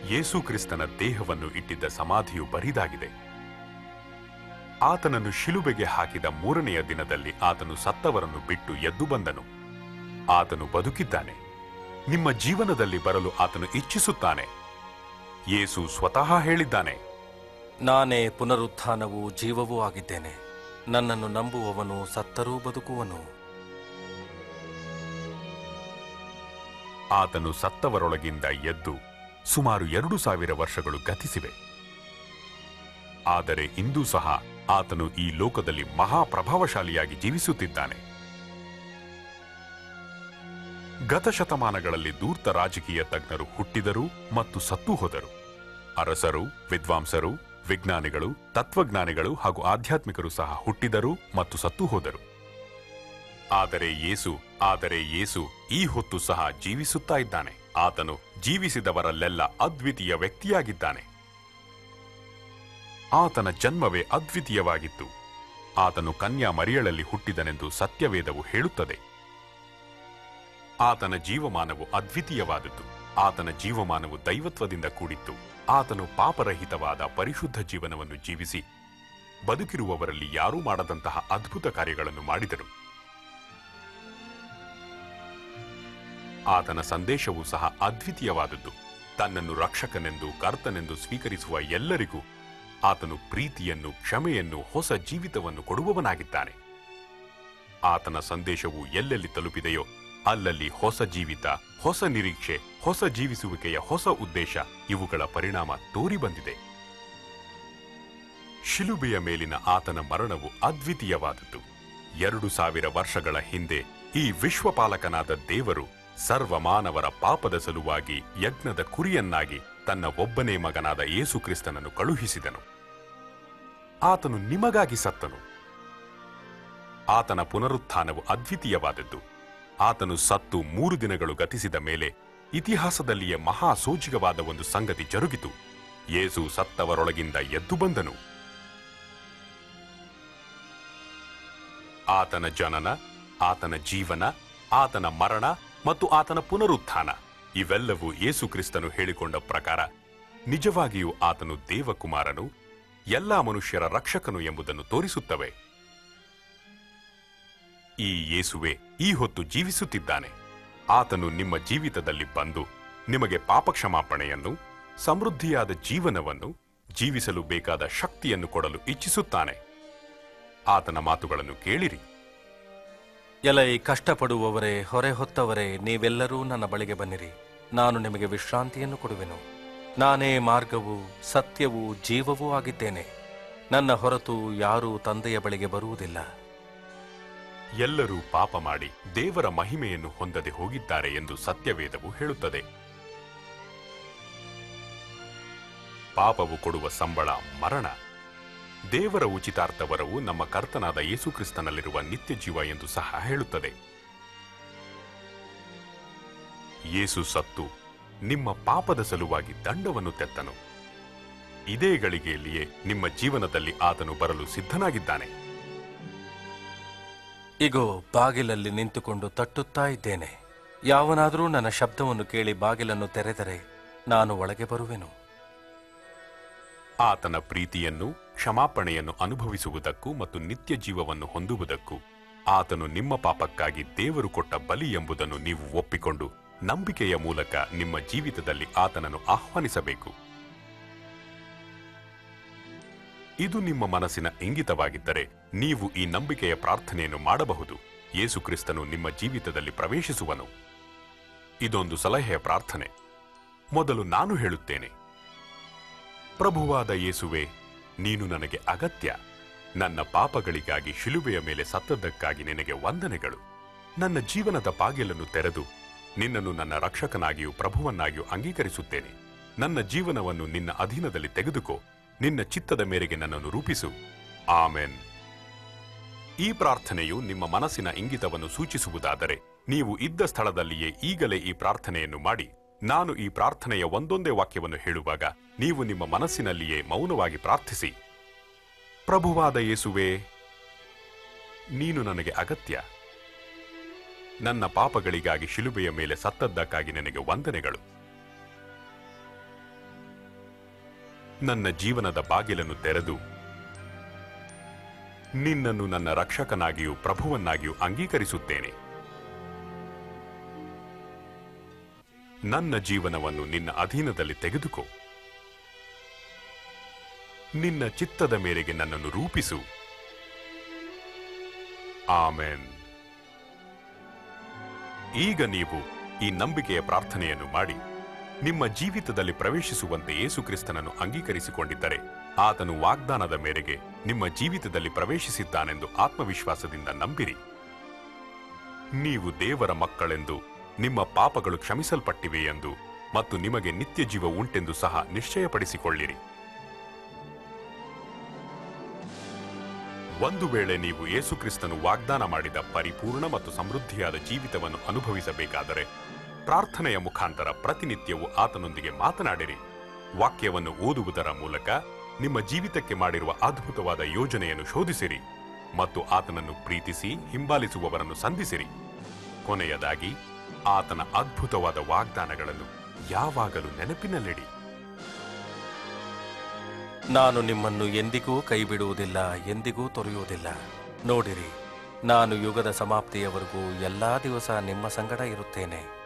ಯೇಸು ಕ್ರಿಸ್ತನ ದೇಹವನ್ನು ಇಟ್ಟಿದ್ದ ಸಮಾಧಿಯು ಬರಿದಾಗಿದೆ ಆತನನ್ನು ಶಿಲುಬೆಗೆ ಹಾಕಿದ ಮೂರನೆಯ ದಿನದಲ್ಲಿ ಆತನು ಸತ್ತವರನ್ನು ಬಿಟ್ಟು ಎದ್ದು ಬಂದನು ಆತನು ಬದುಕಿದ್ದಾನೆ ನಿಮ್ಮ ಜೀವನದಲ್ಲಿ ಬರಲು ಆತನು ಇಚ್ಛಿಸುತ್ತಾನೆ ಯೇಸು ಸ್ವತಃ ಹೇಳಿದ್ದಾನೆ ನಾನೇ ಪುನರುತ್ಥಾನವೂ ಜೀವವೂ ಆಗಿದ್ದೇನೆ ನನ್ನನ್ನು ನಂಬುವವನು ಸತ್ತರೂ ಬದುಕುವನು ಆತನು ಸತ್ತವರೊಳಗಿಂದ ಎದ್ದು ಸುಮಾರು ಎರಡು ಸಾವಿರ ವರ್ಷಗಳು ಗತಿಸಿವೆ ಆದರೆ ಇಂದೂ ಸಹ ಆತನು ಈ ಲೋಕದಲ್ಲಿ ಮಹಾಪ್ರಭಾವಶಾಲಿಯಾಗಿ ಜೀವಿಸುತ್ತಿದ್ದಾನೆ ಗತಶತಮಾನಗಳಲ್ಲಿ ಧೂರ್ತ ರಾಜಕೀಯ ತಜ್ಞರು ಹುಟ್ಟಿದರು ಮತ್ತು ಸತ್ತು ಹೋದರು ಅರಸರು ವಿದ್ವಾಂಸರು ವಿಜ್ಞಾನಿಗಳು ತತ್ವಜ್ಞಾನಿಗಳು ಹಾಗೂ ಆಧ್ಯಾತ್ಮಿಕರು ಸಹ ಹುಟ್ಟಿದರು ಮತ್ತು ಸತ್ತು ಹೋದರು ಆದರೆ ಯೇಸು ಆದರೆ ಯೇಸು ಈ ಹೊತ್ತು ಸಹ ಜೀವಿಸುತ್ತಾ ಇದ್ದಾನೆ ಆತನು ಜೀವಿಸಿದವರಲ್ಲೆಲ್ಲ ಅದ್ವಿತೀಯ ವ್ಯಕ್ತಿಯಾಗಿದ್ದಾನೆ ಆತನ ಜನ್ಮವೇ ಅದ್ವಿತೀಯವಾಗಿತ್ತು ಆತನು ಕನ್ಯಾ ಮರಿಯಳಲ್ಲಿ ಹುಟ್ಟಿದನೆಂದು ಸತ್ಯವೇದವು ಹೇಳುತ್ತದೆ ಆತನ ಜೀವಮಾನವು ಅದ್ವಿತೀಯವಾದದ್ದು ಆತನ ಜೀವಮಾನವು ದೈವತ್ವದಿಂದ ಕೂಡಿತ್ತು ಆತನು ಪಾಪರಹಿತವಾದ ಪರಿಶುದ್ಧ ಜೀವನವನ್ನು ಜೀವಿಸಿ ಬದುಕಿರುವವರಲ್ಲಿ ಯಾರೂ ಮಾಡದಂತಹ ಅದ್ಭುತ ಕಾರ್ಯಗಳನ್ನು ಮಾಡಿದರು ಆತನ ಸಂದೇಶವೂ ಸಹ ಅದ್ವಿತೀಯವಾದದ್ದು ತನ್ನನ್ನು ರಕ್ಷಕನೆಂದು ಕರ್ತನೆಂದು ಸ್ವೀಕರಿಸುವ ಎಲ್ಲರಿಗೂ ಆತನು ಪ್ರೀತಿಯನ್ನು ಕ್ಷಮೆಯನ್ನು ಹೊಸ ಜೀವಿತವನ್ನು ಕೊಡುವವನಾಗಿದ್ದಾನೆ ಆತನ ಸಂದೇಶವು ಎಲ್ಲೆಲ್ಲಿ ತಲುಪಿದೆಯೋ ಅಲ್ಲಲ್ಲಿ ಹೊಸ ಜೀವಿತ ಹೊಸ ನಿರೀಕ್ಷೆ ಹೊಸ ಜೀವಿಸುವಿಕೆಯ ಹೊಸ ಉದ್ದೇಶ ಇವುಗಳ ಪರಿಣಾಮ ತೋರಿ ಬಂದಿದೆ ಶಿಲುಬೆಯ ಮೇಲಿನ ಆತನ ಮರಣವು ಅದ್ವಿತೀಯವಾದದ್ದು ಎರಡು ಸಾವಿರ ವರ್ಷಗಳ ಹಿಂದೆ ಈ ವಿಶ್ವಪಾಲಕನಾದ ದೇವರು ಸರ್ವಮಾನವರ ಪಾಪದ ಸಲುವಾಗಿ ಯಜ್ಞದ ಕುರಿಯನ್ನಾಗಿ ತನ್ನ ಒಬ್ಬನೇ ಮಗನಾದ ಯೇಸು ಕ್ರಿಸ್ತನನ್ನು ಕಳುಹಿಸಿದನು ಆತನು ನಿಮಗಾಗಿ ಸತ್ತನು ಆತನ ಪುನರುತ್ಥಾನವು ಅದ್ವಿತೀಯವಾದದ್ದು ಆತನು ಸತ್ತು ಮೂರು ದಿನಗಳು ಗತಿಸಿದ ಮೇಲೆ ಇತಿಹಾಸದಲ್ಲಿಯೇ ಮಹಾ ಸೋಜಿಗವಾದ ಒಂದು ಸಂಗತಿ ಜರುಗಿತು ಯೇಸು ಸತ್ತವರೊಳಗಿಂದ ಎದ್ದು ಬಂದನು ಆತನ ಜನನ ಆತನ ಜೀವನ ಆತನ ಮರಣ ಮತ್ತು ಆತನ ಪುನರುತ್ಥಾನ ಇವೆಲ್ಲವೂ ಯೇಸು ಕ್ರಿಸ್ತನು ಹೇಳಿಕೊಂಡ ಪ್ರಕಾರ ನಿಜವಾಗಿಯೂ ಆತನು ದೇವಕುಮಾರನು ಎಲ್ಲಾ ಮನುಷ್ಯರ ರಕ್ಷಕನು ಎಂಬುದನ್ನು ತೋರಿಸುತ್ತವೆ ಈ ಯೇಸುವೆ ಈ ಹೊತ್ತು ಜೀವಿಸುತ್ತಿದ್ದಾನೆ ಆತನು ನಿಮ್ಮ ಜೀವಿತದಲ್ಲಿ ಬಂದು ನಿಮಗೆ ಪಾಪಕ್ಷಮಾಪಣೆಯನ್ನು ಸಮೃದ್ಧಿಯಾದ ಜೀವನವನ್ನು ಜೀವಿಸಲು ಬೇಕಾದ ಶಕ್ತಿಯನ್ನು ಕೊಡಲು ಇಚ್ಛಿಸುತ್ತಾನೆ ಆತನ ಮಾತುಗಳನ್ನು ಕೇಳಿರಿ ಎಲೈ ಕಷ್ಟಪಡುವವರೇ ಹೊರೆ ಹೊತ್ತವರೇ ನೀವೆಲ್ಲರೂ ನನ್ನ ಬಳಿಗೆ ಬನ್ನಿರಿ ನಾನು ನಿಮಗೆ ವಿಶ್ರಾಂತಿಯನ್ನು ಕೊಡುವೆನು ನಾನೇ ಮಾರ್ಗವೂ ಸತ್ಯವೂ ಜೀವವೂ ಆಗಿದ್ದೇನೆ ನನ್ನ ಹೊರತು ಯಾರೂ ತಂದೆಯ ಬಳಿಗೆ ಬರುವುದಿಲ್ಲ ಎಲ್ಲರೂ ಪಾಪ ಮಾಡಿ ದೇವರ ಮಹಿಮೆಯನ್ನು ಹೊಂದದೆ ಹೋಗಿದ್ದಾರೆ ಎಂದು ಸತ್ಯವೇದವು ಹೇಳುತ್ತದೆ ಪಾಪವು ಕೊಡುವ ಸಂಬಳ ಮರಣ ದೇವರ ಉಚಿತಾರ್ಥವರವು ನಮ್ಮ ಕರ್ತನಾದ ಯೇಸುಕ್ರಿಸ್ತನಲ್ಲಿರುವ ನಿತ್ಯ ಜೀವ ಎಂದು ಸಹ ಹೇಳುತ್ತದೆ ಯೇಸು ಸತ್ತು ನಿಮ್ಮ ಪಾಪದ ಸಲುವಾಗಿ ದಂಡವನ್ನು ತೆತ್ತನು ಇದೇ ಗಳಿಗೆಯಲ್ಲಿಯೇ ನಿಮ್ಮ ಜೀವನದಲ್ಲಿ ಆತನು ಬರಲು ಸಿದ್ಧನಾಗಿದ್ದಾನೆ ಇಗೋ ಬಾಗಿಲಲ್ಲಿ ನಿಂತುಕೊಂಡು ತಟ್ಟುತ್ತಾ ಇದ್ದೇನೆ ಯಾವನಾದರೂ ನನ್ನ ಶಬ್ದವನ್ನು ಕೇಳಿ ಬಾಗಿಲನ್ನು ತೆರೆದರೆ ನಾನು ಒಳಗೆ ಬರುವೆನು ಆತನ ಪ್ರೀತಿಯನ್ನು ಕ್ಷಮಾಪಣೆಯನ್ನು ಅನುಭವಿಸುವುದಕ್ಕೂ ಮತ್ತು ನಿತ್ಯ ಜೀವವನ್ನು ಹೊಂದುವುದಕ್ಕೂ ಆತನು ನಿಮ್ಮ ಪಾಪಕ್ಕಾಗಿ ದೇವರು ಕೊಟ್ಟ ಬಲಿ ಎಂಬುದನ್ನು ನೀವು ಒಪ್ಪಿಕೊಂಡು ನಂಬಿಕೆಯ ಮೂಲಕ ನಿಮ್ಮ ಜೀವಿತದಲ್ಲಿ ಆತನನ್ನು ಆಹ್ವಾನಿಸಬೇಕು ಇದು ನಿಮ್ಮ ಮನಸ್ಸಿನ ಇಂಗಿತವಾಗಿದ್ದರೆ ನೀವು ಈ ನಂಬಿಕೆಯ ಪ್ರಾರ್ಥನೆಯನ್ನು ಮಾಡಬಹುದು ಯೇಸು ಕ್ರಿಸ್ತನು ನಿಮ್ಮ ಜೀವಿತದಲ್ಲಿ ಪ್ರವೇಶಿಸುವನು ಇದೊಂದು ಸಲಹೆಯ ಪ್ರಾರ್ಥನೆ ಮೊದಲು ನಾನು ಹೇಳುತ್ತೇನೆ ಪ್ರಭುವಾದ ಯೇಸುವೆ ನೀನು ನನಗೆ ಅಗತ್ಯ ನನ್ನ ಪಾಪಗಳಿಗಾಗಿ ಶಿಲುಬೆಯ ಮೇಲೆ ಸತ್ತದ್ದಕ್ಕಾಗಿ ನಿನಗೆ ವಂದನೆಗಳು ನನ್ನ ಜೀವನದ ಬಾಗಿಲನ್ನು ತೆರೆದು ನಿನ್ನನ್ನು ನನ್ನ ರಕ್ಷಕನಾಗಿಯೂ ಪ್ರಭುವನ್ನಾಗಿಯೂ ಅಂಗೀಕರಿಸುತ್ತೇನೆ ನನ್ನ ಜೀವನವನ್ನು ನಿನ್ನ ಅಧೀನದಲ್ಲಿ ತೆಗೆದುಕೋ ನಿನ್ನ ಚಿತ್ತದ ಮೇರೆಗೆ ನನ್ನನ್ನು ರೂಪಿಸು ಆಮೆನ್ ಈ ಪ್ರಾರ್ಥನೆಯು ನಿಮ್ಮ ಮನಸ್ಸಿನ ಇಂಗಿತವನ್ನು ಸೂಚಿಸುವುದಾದರೆ ನೀವು ಇದ್ದ ಸ್ಥಳದಲ್ಲಿಯೇ ಈಗಲೇ ಈ ಪ್ರಾರ್ಥನೆಯನ್ನು ಮಾಡಿ ನಾನು ಈ ಪ್ರಾರ್ಥನೆಯ ಒಂದೊಂದೇ ವಾಕ್ಯವನ್ನು ಹೇಳುವಾಗ ನೀವು ನಿಮ್ಮ ಮನಸ್ಸಿನಲ್ಲಿಯೇ ಮೌನವಾಗಿ ಪ್ರಾರ್ಥಿಸಿ ಪ್ರಭುವಾದ ಯೇಸುವೆ ನೀನು ನನಗೆ ಅಗತ್ಯ ನನ್ನ ಪಾಪಗಳಿಗಾಗಿ ಶಿಲುಬೆಯ ಮೇಲೆ ಸತ್ತದ್ದಕ್ಕಾಗಿ ನನಗೆ ವಂದನೆಗಳು ನನ್ನ ಜೀವನದ ಬಾಗಿಲನ್ನು ತೆರೆದು ನಿನ್ನನ್ನು ನನ್ನ ರಕ್ಷಕನಾಗಿಯೂ ಪ್ರಭುವನ್ನಾಗಿಯೂ ಅಂಗೀಕರಿಸುತ್ತೇನೆ ನನ್ನ ಜೀವನವನ್ನು ನಿನ್ನ ಅಧೀನದಲ್ಲಿ ತೆಗೆದುಕೋ ನಿನ್ನ ಚಿತ್ತದ ಮೇರೆಗೆ ನನ್ನನ್ನು ರೂಪಿಸು ಆಮೆನ್ ಈಗ ನೀವು ಈ ನಂಬಿಕೆಯ ಪ್ರಾರ್ಥನೆಯನ್ನು ಮಾಡಿ ನಿಮ್ಮ ಜೀವಿತದಲ್ಲಿ ಪ್ರವೇಶಿಸುವಂತೆ ಯೇಸುಕ್ರಿಸ್ತನನ್ನು ಅಂಗೀಕರಿಸಿಕೊಂಡಿದ್ದರೆ ಆತನು ವಾಗ್ದಾನದ ಮೇರೆಗೆ ನಿಮ್ಮ ಜೀವಿತದಲ್ಲಿ ಪ್ರವೇಶಿಸಿದ್ದಾನೆಂದು ಆತ್ಮವಿಶ್ವಾಸದಿಂದ ನಂಬಿರಿ ನೀವು ದೇವರ ಮಕ್ಕಳೆಂದು ನಿಮ್ಮ ಪಾಪಗಳು ಕ್ಷಮಿಸಲ್ಪಟ್ಟಿವೆ ಎಂದು ಮತ್ತು ನಿಮಗೆ ನಿತ್ಯ ಜೀವ ಉಂಟೆಂದು ಸಹ ನಿಶ್ಚಯಪಡಿಸಿಕೊಳ್ಳಿರಿ ಒಂದು ವೇಳೆ ನೀವು ಯೇಸುಕ್ರಿಸ್ತನು ವಾಗ್ದಾನ ಮಾಡಿದ ಪರಿಪೂರ್ಣ ಮತ್ತು ಸಮೃದ್ಧಿಯಾದ ಜೀವಿತವನ್ನು ಅನುಭವಿಸಬೇಕಾದರೆ ಪ್ರಾರ್ಥನೆಯ ಮುಖಾಂತರ ಪ್ರತಿನಿತ್ಯವೂ ಆತನೊಂದಿಗೆ ಮಾತನಾಡಿರಿ ವಾಕ್ಯವನ್ನು ಓದುವುದರ ಮೂಲಕ ನಿಮ್ಮ ಜೀವಿತಕ್ಕೆ ಮಾಡಿರುವ ಅದ್ಭುತವಾದ ಯೋಜನೆಯನ್ನು ಶೋಧಿಸಿರಿ ಮತ್ತು ಆತನನ್ನು ಪ್ರೀತಿಸಿ ಹಿಂಬಾಲಿಸುವವರನ್ನು ಸಂಧಿಸಿರಿ ಕೊನೆಯದಾಗಿ ಆತನ ಅದ್ಭುತವಾದ ವಾಗ್ದಾನಗಳನ್ನು ಯಾವಾಗಲೂ ನೆನಪಿನಲ್ಲಿಡಿ ನಾನು ನಿಮ್ಮನ್ನು ಎಂದಿಗೂ ಕೈಬಿಡುವುದಿಲ್ಲ ಎಂದಿಗೂ ತೊರೆಯುವುದಿಲ್ಲ ನೋಡಿರಿ ನಾನು ಯುಗದ ಸಮಾಪ್ತಿಯವರೆಗೂ ಎಲ್ಲಾ ದಿವಸ ನಿಮ್ಮ ಸಂಗಡ ಇರುತ್ತೇನೆ